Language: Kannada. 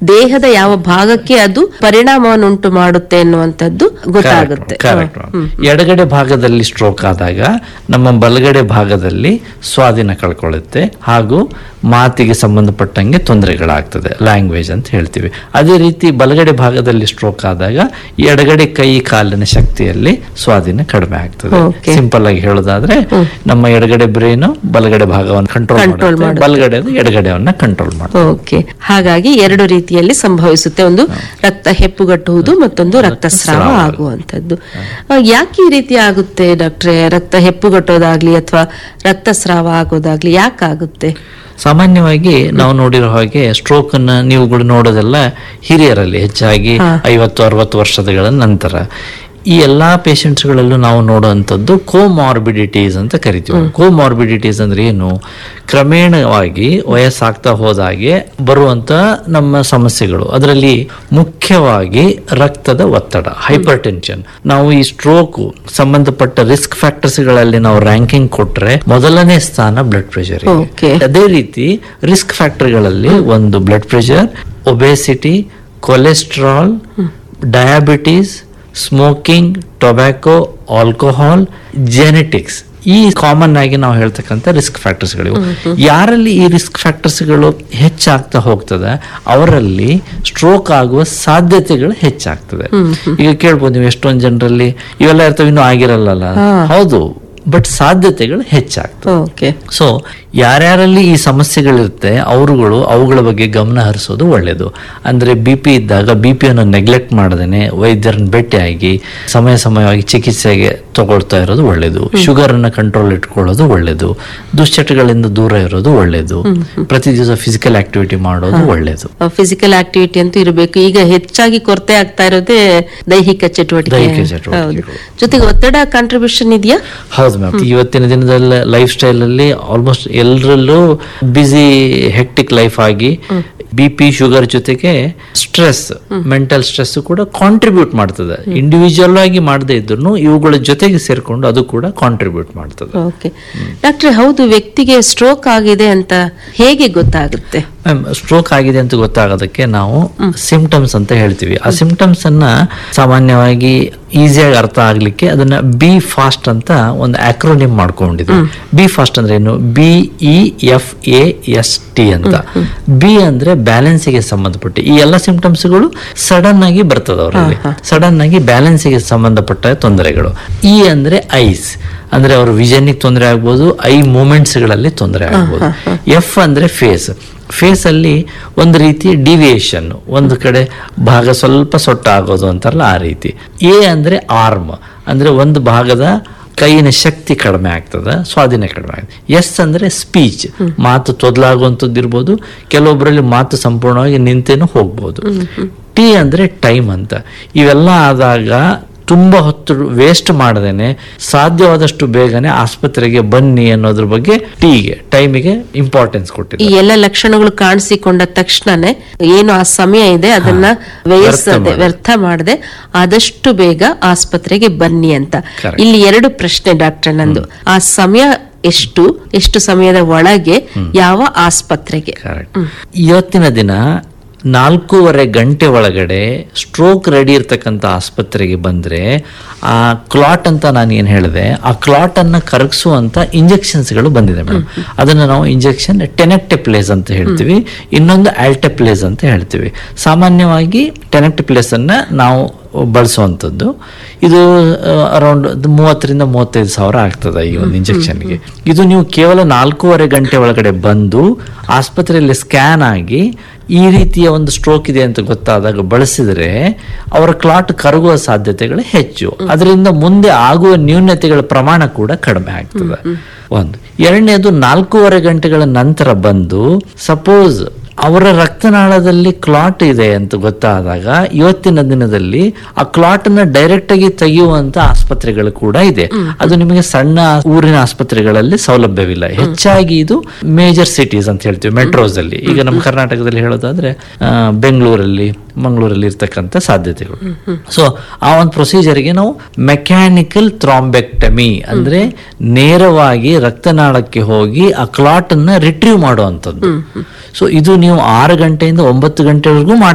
ದೇಹದ ಯಾವ ಭಾಗಕ್ಕೆ ಅದು ಪರಿಣಾಮವನ್ನುಂಟು ಮಾಡುತ್ತೆ ಎನ್ನುವಂಥದ್ದು ಗೊತ್ತಾಗುತ್ತೆ ಕರೆಕ್ಟ್ ಎಡಗಡೆ ಭಾಗದಲ್ಲಿ ಸ್ಟ್ರೋಕ್ ಆದಾಗ ನಮ್ಮ ಬಲಗಡೆ ಭಾಗದಲ್ಲಿ ಸ್ವಾಧೀನ ಕಳ್ಕೊಳ್ಳುತ್ತೆ ಹಾಗೂ ಮಾತಿಗೆ ಸಂಬಂಧಪಟ್ಟಂಗೆ ತೊಂದರೆಗಳಾಗ್ತದೆ ಲ್ಯಾಂಗ್ವೇಜ್ ಅಂತ ಹೇಳ್ತೀವಿ ಅದೇ ರೀತಿ ಬಲಗಡೆ ಭಾಗದಲ್ಲಿ ಸ್ಟ್ರೋಕ್ ಆದಾಗ ಎಡಗಡೆ ಕೈ ಕಾಲಿನ ಶಕ್ತಿಯಲ್ಲಿ ಸ್ವಾಧೀನ ಕಡಿಮೆ ಆಗ್ತದೆ Okay. ಸಿಂಪಲ್ ಆಗಿ ಹೇಳೋದಾದ್ರೆ ನಮ್ಮ ಎಡಗಡೆ ಬ್ರೈನ್ ಬಲಗಡೆ ಭಾಗವನ್ನು ಕಂಟ್ರೋಲ್ Control ಮಾಡುತ್ತೆ ಬಲಗಡೆ ಎಡಗಡೆಯನ್ನ ಕಂಟ್ರೋಲ್ ಮಾಡುತ್ತೆ ಓಕೆ ಹಾಗಾಗಿ ಎರಡು ರೀತಿಯಲ್ಲಿ ಸಂಭವಿಸುತ್ತೆ ಒಂದು ರಕ್ತ ಹೆಪ್ಪುಗಟ್ಟುವುದು ಮತ್ತೊಂದು ರಕ್ತಸ್ರಾವ ಆಗುವಂಥದ್ದು ಆ, ಯಾಕೆ ಈ ರೀತಿ ಆಗುತ್ತೆ ಡಾಕ್ಟ್ರೆ ರಕ್ತ ಹೆಪ್ಪುಗಟ್ಟೋದಾಗ್ಲಿ ಅಥವಾ ರಕ್ತಸ್ರಾವ ಆಗೋದಾಗ್ಲಿ ಯಾಕಾಗುತ್ತೆ ಸಾಮಾನ್ಯವಾಗಿ ನಾವು ನೋಡಿರೋ ಹಾಗೆ ಸ್ಟ್ರೋಕ್ ಅನ್ನ ನೀವುಗಳು ನೋಡೋದೆಲ್ಲ ಹಿರಿಯರಲ್ಲಿ ಹೆಚ್ಚಾಗಿ ಐವತ್ತು ಅರವತ್ತು ವರ್ಷಗಳ ನಂತರ ಈ ಎಲ್ಲಾ ಪೇಷಂಟ್ಸ್ಗಳಲ್ಲೂ ನಾವು ನೋಡುವಂಥದ್ದು ಕೋಮಾರ್ಬಿಡಿಟೀಸ್ ಅಂತ ಕರಿತೀವಿ ಕೋಮಾರ್ಬಿಡಿಟೀಸ್ ಅಂದ್ರೆ ಏನು ಕ್ರಮೇಣವಾಗಿ ವಯಸ್ಸಾಗ್ತಾ ಹೋದಾಗೆ ಬರುವಂತ ನಮ್ಮ ಸಮಸ್ಯೆಗಳು ಅದರಲ್ಲಿ ಮುಖ್ಯವಾಗಿ ರಕ್ತದ ಒತ್ತಡ ಹೈಪರ್ ಟೆನ್ಷನ್ ನಾವು ಈ ಸ್ಟ್ರೋಕ್ ಸಂಬಂಧಪಟ್ಟ ರಿಸ್ಕ್ ಫ್ಯಾಕ್ಟರ್ಸ್ಗಳಲ್ಲಿ ನಾವು ರ್ಯಾಂಕಿಂಗ್ ಕೊಟ್ರೆ ಮೊದಲನೇ ಸ್ಥಾನ ಬ್ಲಡ್ ಪ್ರೆಷರ್ Okay. ಅದೇ ರೀತಿ ರಿಸ್ಕ್ ಫ್ಯಾಕ್ಟರ್ಗಳಲ್ಲಿ ಒಂದು blood pressure obesity cholesterol diabetes smoking tobacco alcohol genetics ಈ ಕಾಮನ್ ಆಗಿ ನಾವು ಹೇಳ್ತಕ್ಕಂಥ ರಿಸ್ಕ್ ಫ್ಯಾಕ್ಟರ್ಸ್ಗಳಿವು ಯಾರಲ್ಲಿ ಈ ರಿಸ್ಕ್ ಫ್ಯಾಕ್ಟರ್ಸ್ಗಳು ಹೆಚ್ಚಾಗ್ತಾ ಹೋಗ್ತದೆ ಅವರಲ್ಲಿ ಸ್ಟ್ರೋಕ್ ಆಗುವ ಸಾಧ್ಯತೆಗಳು ಹೆಚ್ಚಾಗ್ತದೆ ಈಗ ಕೇಳ್ಬೋದು ನೀವು ಎಷ್ಟೊಂದು ಜನರಲ್ಲಿ ಇವೆಲ್ಲ ಇರ್ತವೆ ಇನ್ನೂ ಆಗಿರಲ್ಲ ಹೌದು ಬಟ್ ಸಾಧ್ಯತೆಗಳು ಹೆಚ್ಚಾಗ್ತದೆ ಓಕೆ ಸೊ ಯಾರ್ಯಾರಲ್ಲಿ ಈ ಸಮಸ್ಯೆಗಳಿರುತ್ತೆ ಅವರುಗಳು ಅವುಗಳ ಬಗ್ಗೆ ಗಮನ ಹರಿಸೋದು ಒಳ್ಳೆಯದು ಅಂದ್ರೆ ಬಿ ಪಿ ಇದ್ದಾಗ ಬಿ ಪಿಯನ್ನು ನೆಗ್ಲೆಕ್ಟ್ ಮಾಡದೇನೆ ವೈದ್ಯರನ್ನ ಭೇಟಿಯಾಗಿ ಸಮಯ ಸಮಯವಾಗಿ ಚಿಕಿತ್ಸೆಗೆ ತಗೊಳ್ತಾ ಇರೋದು ಒಳ್ಳೆಯದು ಶುಗರ್ ಅನ್ನ ಕಂಟ್ರೋಲ್ ಇಟ್ಕೊಳ್ಳೋದು ಒಳ್ಳೆಯದು ದುಶ್ಚಟಗಳಿಂದ ದೂರ ಇರೋದು ಒಳ್ಳೆಯದು ಪ್ರತಿ ದಿವಸ ಫಿಸಿಕಲ್ ಆಕ್ಟಿವಿಟಿ ಮಾಡೋದು ಒಳ್ಳೆಯದು ಫಿಸಿಕಲ್ ಆಕ್ಟಿವಿಟಿ ಅಂತೂ ಇರಬೇಕು ಈಗ ಹೆಚ್ಚಾಗಿ ಕೊರತೆ ಆಗ್ತಾ ಇರೋದೇ ದೈಹಿಕ ಚಟುವಟಿಕೆ ದೈಹಿಕ ಚಟುವಟಿಕೆಗಳು. ಹೌದು ಜೊತೆಗೆ ಒತ್ತಡ ಕಾಂಟ್ರಿಬ್ಯೂಷನ್ ಇದೆಯಾ ಹೌದು ಮ್ಯಾಮ್ ಇವತ್ತಿನ ದಿನದಲ್ಲಿ ಲೈಫ್ ಸ್ಟೈಲ್ ಅಲ್ಲಿ ಆಲ್ಮೋಸ್ಟ್ ಎಲ್ಲರಲ್ಲೂ ಬ್ಯುಸಿ ಹೆಕ್ಟಿಕ್ ಲೈಫ್ ಆಗಿ ಬಿ ಪಿ ಶುಗರ್ ಜೊತೆಗೆ ಸ್ಟ್ರೆಸ್ ಮೆಂಟಲ್ ಸ್ಟ್ರೆಸ್ ಕೂಡ ಕಾಂಟ್ರಿಬ್ಯೂಟ್ ಮಾಡ್ತದೆ ಇಂಡಿವಿಜುವಲ್ ಆಗಿ ಮಾಡದೇ ಇದ್ರು ಇವುಗಳ ಜೊತೆಗೆ ಸೇರ್ಕೊಂಡು ಅದು ಕೂಡ ಕಾಂಟ್ರಿಬ್ಯೂಟ್ ಮಾಡ್ತದೆ ಓಕೆ ಡಾಕ್ಟ್ರೆ ಹೌದು ವ್ಯಕ್ತಿಗೆ ಸ್ಟ್ರೋಕ್ ಆಗಿದೆ ಅಂತ ಹೇಗೆ ಗೊತ್ತಾಗುತ್ತೆ ಮ್ಯಾಮ್ ಸ್ಟ್ರೋಕ್ ಆಗಿದೆ ಅಂತ ಗೊತ್ತಾಗೋದಕ್ಕೆ ನಾವು ಸಿಂಪ್ಟಮ್ಸ್ ಅಂತ ಹೇಳ್ತೀವಿ ಆ ಸಿಂಪ್ಟಮ್ಸ್ ಅನ್ನ ಸಾಮಾನ್ಯವಾಗಿ ಈಸಿಯಾಗಿ ಅರ್ಥ ಆಗ್ಲಿಕ್ಕೆ ಅದನ್ನ ಬಿ ಫಾಸ್ಟ್ ಅಂತ ಒಂದು ಆಕ್ರೋನಿಮ್ ಮಾಡ್ಕೊಂಡಿದ್ವಿ ಬಿ ಫಾಸ್ಟ್ ಅಂದ್ರೆ ಏನು B E F A S T ಅಂತ ಬಿ ಅಂದ್ರೆ ಬ್ಯಾಲೆನ್ಸಿಗೆ ಸಂಬಂಧಪಟ್ಟ ಈ ಎಲ್ಲ ಸಿಂಪ್ಟಮ್ಸ್ಗಳು ಸಡನ್ ಆಗಿ ಬರ್ತದೆ ಅವರಲ್ಲಿ ಸಡನ್ ಆಗಿ ಬ್ಯಾಲೆನ್ಸಿಗೆ ಸಂಬಂಧಪಟ್ಟ ತೊಂದರೆಗಳು ಇ ಅಂದ್ರೆ ಐಸ್ ಅಂದ್ರೆ ಅವ್ರ ವಿಷನ್ಗೆ ತೊಂದರೆ ಆಗ್ಬೋದು ಐ ಮೂಮೆಂಟ್ಸ್ ಗಳಲ್ಲಿ ತೊಂದರೆ ಆಗ್ಬೋದು ಎಫ್ ಅಂದ್ರೆ ಫೇಸ್ ಫೇಸ್ ಅಲ್ಲಿ ಒಂದು ರೀತಿ ಡಿವಿಯೇಷನ್ ಒಂದು ಕಡೆ ಭಾಗ ಸ್ವಲ್ಪ ಸೊಟ್ಟ ಆಗೋದು ಅಂತಾರಲ್ಲ ಆ ರೀತಿ ಎ ಅಂದ್ರೆ ಆರ್ಮ್ ಅಂದ್ರೆ ಒಂದು ಭಾಗದ ಕೈಯಿನ ಶಕ್ತಿ ಕಡಿಮೆ ಆಗ್ತದೆ ಸ್ವಾಧೀನ ಕಡಿಮೆ ಆಗ್ತದೆ ಎಸ್ ಅಂದ್ರೆ ಸ್ಪೀಚ್ ಮಾತು ತೊದಲಾಗುವಂಥದ್ದು ಇರ್ಬೋದು ಕೆಲವೊಬ್ಬರಲ್ಲಿ ಮಾತು ಸಂಪೂರ್ಣವಾಗಿ ನಿಂತೇನು ಹೋಗ್ಬೋದು ಟಿ ಅಂದ್ರೆ ಟೈಮ್ ಅಂತ ಇವೆಲ್ಲ ಆದಾಗ ತುಂಬಾ ಹೊತ್ತು ವೇಸ್ಟ್ ಮಾಡದೇನೆ ಸಾಧ್ಯವಾದಷ್ಟು ಬೇಗನೆ ಆಸ್ಪತ್ರೆಗೆ ಬನ್ನಿ ಅನ್ನೋದ್ರ ಬಗ್ಗೆ ಟೀಗೆ ಟೈಮಿಗೆ ಇಂಪಾರ್ಟೆನ್ಸ್ ಕೊಟ್ಟಿದ್ದಾರೆ ಈ ಎಲ್ಲ ಲಕ್ಷಣಗಳು ಕಾಣಿಸಿಕೊಂಡ ತಕ್ಷಣನೇ ಏನು ಆ ಸಮಯ ಇದೆ ಅದನ್ನ ವ್ಯಯಿಸದೆ ವ್ಯರ್ಥ ಮಾಡದೆ ಆದಷ್ಟು ಬೇಗ ಆಸ್ಪತ್ರೆಗೆ ಬನ್ನಿ ಅಂತ Correct. ಇಲ್ಲಿ ಎರಡು ಪ್ರಶ್ನೆ ಡಾಕ್ಟರ್ ನಂದು ಆ ಸಮಯ ಎಷ್ಟು ಎಷ್ಟು ಸಮಯದ ಒಳಗೆ ಯಾವ ಆಸ್ಪತ್ರೆಗೆ ಕರೆಕ್ಟ್ ಇವತ್ತಿನ ದಿನ ನಾಲ್ಕೂವರೆ ಗಂಟೆ ಒಳಗಡೆ ಸ್ಟ್ರೋಕ್ ರೆಡಿ ಇರ್ತಕ್ಕಂಥ ಆಸ್ಪತ್ರೆಗೆ ಬಂದ್ರೆ ಆ ಕ್ಲಾಟ್ ಅಂತ ನಾನು ಏನು ಹೇಳಿದೆ ಆ ಕ್ಲಾಟ್ ಅನ್ನ ಕರಗಿಸುವಂತ ಇಂಜೆಕ್ಷನ್ಸ್ಗಳು ಬಂದಿದೆ ಮೇಡಮ್ ಅದನ್ನ ನಾವು ಇಂಜೆಕ್ಷನ್ ಟೆನೆಕ್ಟೆಪ್ಲೇಸ್ ಅಂತ ಹೇಳ್ತೀವಿ ಇನ್ನೊಂದು ಆಲ್ಟೆಪ್ಲೇಸ್ ಅಂತ ಹೇಳ್ತೀವಿ ಸಾಮಾನ್ಯವಾಗಿ ಟೆನೆಕ್ಟೆಪ್ಲೇಸ್ ಅನ್ನ ನಾವು ಬಳಸುವಂಥದ್ದು ಇದು ಅರೌಂಡ್ ಮೂವತ್ತರಿಂದ ಮೂವತ್ತೈದು ಸಾವಿರ ಆಗ್ತದೆ ಈ ಒಂದು ಇಂಜೆಕ್ಷನ್ಗೆ ಇದು ನೀವು ಕೇವಲ ನಾಲ್ಕೂವರೆ ಗಂಟೆ ಒಳಗಡೆ ಬಂದು ಆಸ್ಪತ್ರೆಯಲ್ಲಿ ಸ್ಕ್ಯಾನ್ ಆಗಿ ಈ ರೀತಿಯ ಒಂದು ಸ್ಟ್ರೋಕ್ ಇದೆ ಅಂತ ಗೊತ್ತಾದಾಗ ಬಳಸಿದರೆ ಅವರ ಕ್ಲಾಟ್ ಕರಗುವ ಸಾಧ್ಯತೆಗಳು ಹೆಚ್ಚು ಅದರಿಂದ ಮುಂದೆ ಆಗುವ ನ್ಯೂನತೆಗಳ ಪ್ರಮಾಣ ಕೂಡ ಕಡಿಮೆ ಆಗ್ತದೆ ಒಂದು ಎರಡನೇದು ನಾಲ್ಕೂವರೆ ಗಂಟೆಗಳ ನಂತರ ಬಂದು ಸಪೋಸ್ ಅವರ ರಕ್ತನಾಳದಲ್ಲಿ ಕ್ಲಾಟ್ ಇದೆ ಅಂತ ಗೊತ್ತಾದಾಗ ಇವತ್ತಿನ ದಿನದಲ್ಲಿ ಆ ಕ್ಲಾಟ್ ಅನ್ನ ಡೈರೆಕ್ಟ್ ಆಗಿ ತೆಗೆಯುವಂತ ಆಸ್ಪತ್ರೆಗಳು ಕೂಡ ಇದೆ ಅದು ನಿಮಗೆ ಸಣ್ಣ ಊರಿನ ಆಸ್ಪತ್ರೆಗಳಲ್ಲಿ ಸೌಲಭ್ಯವಿಲ್ಲ ಹೆಚ್ಚಾಗಿ ಇದು ಮೇಜರ್ ಸಿಟೀಸ್ ಅಂತ ಹೇಳ್ತೀವಿ ಮೆಟ್ರೋಸ್ ಅಲ್ಲಿ ಈಗ ನಮ್ಮ ಕರ್ನಾಟಕದಲ್ಲಿ ಹೇಳೋದಾದ್ರೆ ಆ, ಬೆಂಗಳೂರಲ್ಲಿ ಮಂಗಳೂರಲ್ಲಿ ಇರ್ತಕ್ಕಂಥ ಸಾಧ್ಯತೆಗಳು ಸೊ ಆ ಒಂದು ಪ್ರೊಸೀಜರ್ಗೆ ನಾವು ಮೆಕ್ಯಾನಿಕಲ್ ಥ್ರಾಂಬೆಕ್ಟಮಿ ಅಂದ್ರೆ ನೇರವಾಗಿ ರಕ್ತನಾಳಕ್ಕೆ ಹೋಗಿ ಆ ಕ್ಲಾಟ್ ಅನ್ನ ರಿಟ್ರೀವ್ ಮಾಡುವಂಥದ್ದು ಸೊ ಇದು ನೀವು ಆರು ಗಂಟೆಯಿಂದ ಒಂಬತ್ತು ಗಂಟೆವರೆಗೂ